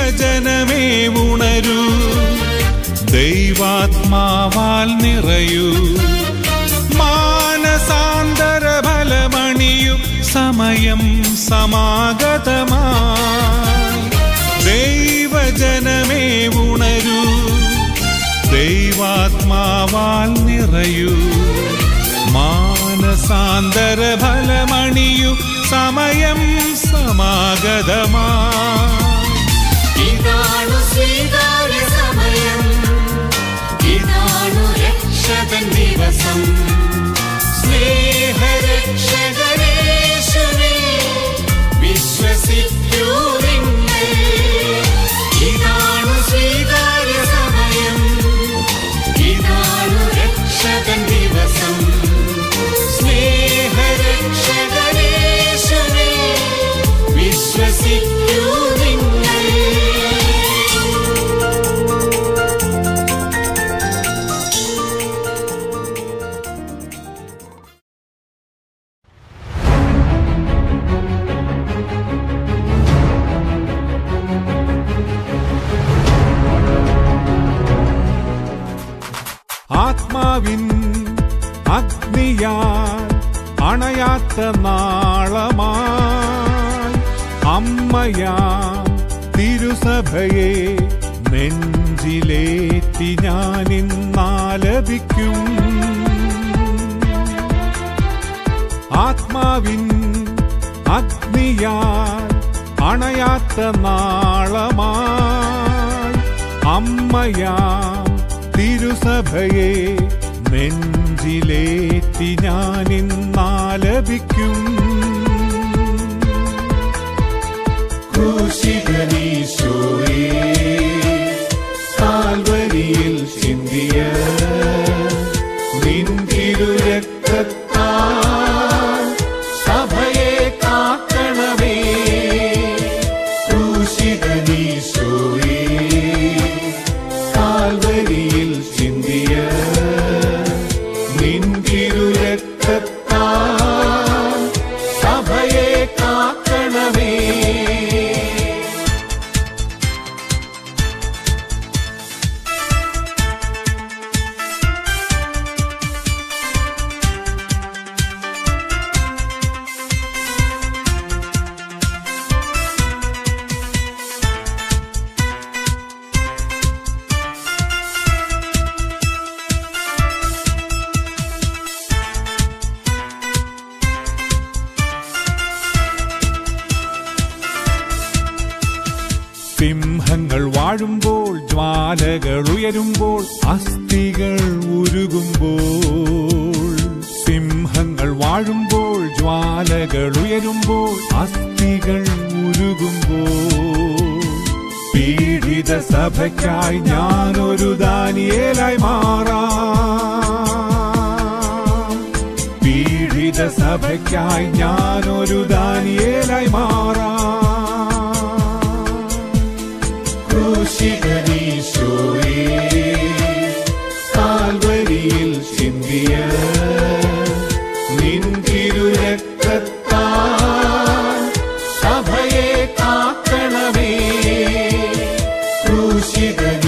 ദൈവജനമേ ഉണരൂ ദൈവാത്മാവാൽ നിറയൂ മാനസാന്തര ഫലമണിയു സമയം സമാഗതമായി ദൈവജനമേ ഉണരൂ ദൈവാത്മാവാൽ നിറയൂ മാനസാന്തര ഫലമണിയു സമയം സമാഗതമായി ഇതാണു സ്വീകാര്യ സമയം ഇതാണു രക്ഷകൻ ദിവസം സ്നേഹരക്ഷകരേശുവേ വിശ്വസിക്കൂ നിങ്ങൾ ഇതാണു സ്വീകാര്യ സമയം ഇതാണു രക്ഷകൻ ദിവസം സ്നേഹരക്ഷകരേശുവേ വിശ്വസിക്കൂ നിങ്ങൾ ആത്മാവിൻ അഗ്നിയാൽ അണയാത്ത നാളമായി അമ്മയാം തിരുസഭയെ നെഞ്ചിലേറ്റി ഞാൻ ഇന്നാലപിക്കും ആത്മാവിൻ അഗ്നിയാൽ അണയാത്ത നാളമായി അമ്മയാം തിരുസഭയെ നെഞ്ചിലേറ്റി ഞാൻ ഇന്നാലപിക്കും ക്രൂശിതനീശോയേ കാൽവരിയിൽ ചിന്തിയ നിൻതിരുരക്തത്താൽ സഭയെ കാക്കണമേ ക്രൂശിതനീശോയേ കാൽവരിയിൽ ചിന്തിയ നിൻതിരുരക്തത്താൽ സഭയെ കാക്കണമേ സിംഹങ്ങൾ വാഴുമ്പോൾ ജ്വാലകൾ ഉയരുമ്പോൾ അസ്ഥികൾ ഉരുകുമ്പോൾ സിംഹങ്ങൾ വാഴുമ്പോൾ ജ്വാലകൾ ഉയരുമ്പോൾ അസ്ഥികൾ ഉരുകുമ്പോൾ പീഡിത സഭയ്ക്കായി ഞാനൊരു ദാനിയേലായി മാറാം പീഡിത സഭയ്ക്കായി ഞാനൊരു ദാനിയേലായി മാറാം ക്രൂശിതനീശോയേ കാൽവരിയിൽ ചിന്തിയ നിൻതിരുരക്തത്താൽ സഭയെ കാക്കണമേ ക്രൂശിതനീശോയേ